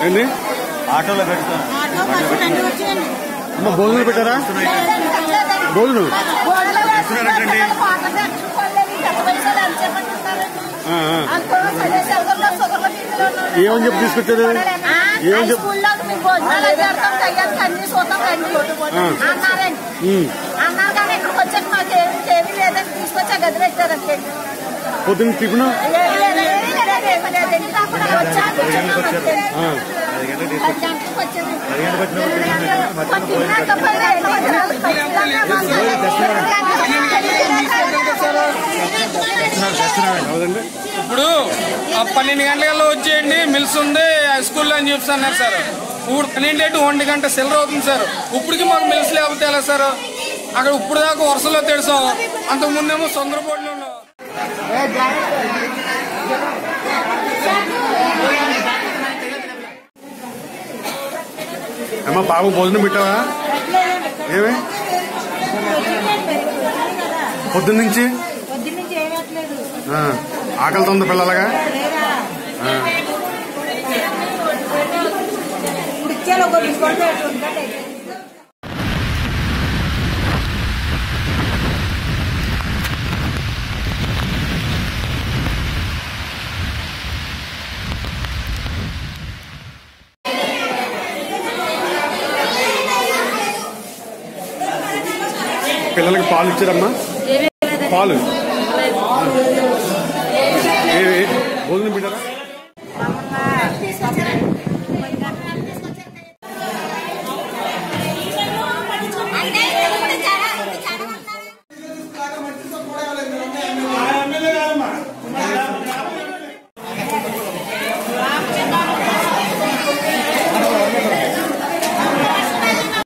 ఏంటి ఆటోలో పెట్టుతాను auto bus రెండు వచ్చేయండి అమ్మ భోజనం పెట్టారా భోజనం ఆ, ఆ. ఏమని చెప్పి తీసుకొచ్చారు ఏమని చెప్పి స్కూల్లో మీకు భోజనాలు అది పెడతాం కయ్యాలి కన్నీ చూద్దాం రండి ఆ. అన్నారండి ఉమ్. అన్నారు కానీ ఇక్కడికి వచ్చాక మాకు ఏమి ఏమీ లేదని తీసుకొచ్చి ఆ గది పెట్టారండి పొద్దున్న టిఫిన్ ఏమీ లేదు, ఏమీ లేదు, ఏమీ లేదండి. అప్పుడు వచ్చా కూర్చున్నాం అంతే. ఆ. పది గంటలకు పది తీసుకొచ్చి గంటలకు వచ్చాము. పది గంటలకు వచ్చినప్పుడు మరి తిన్నాక పోయి వెళ్ళి అవునండి ఇప్పుడు ఆ పన్నెండు గంటలకల్లా వచ్చేయండి మిల్స్ ఉంది ఆ స్కూల్లో అని చెప్తున్నారు సార్ ఇప్పుడు పన్నెండు టు ఒంటి గంట సిల్లర్ అవుతుంది సార్ ఇప్పటికి మాకు మిల్స్ లేకపోతే ఎలా సార్ అక్కడ ఇప్పుడు దాకా వరుసలో తెడిసాం అంతకు ముందేమో సొందరపోటులో ఉన్నాం అమ్మ బాబు భోజనం పెట్టావా ఏమి పొద్దున్న నుంచి పొద్దున్న చేయట్లేదు ఆ, ఆకలితో ఉంది పిల్లలుగా ఆ. ఇప్పుడు ఇచ్చారు ఒక డిస్కౌంట్ ఉంటాయి పిల్లలకి పాలు ఇచ్చారమ్మా పాలు ఏ ఏ- భోజనం పెట్టారా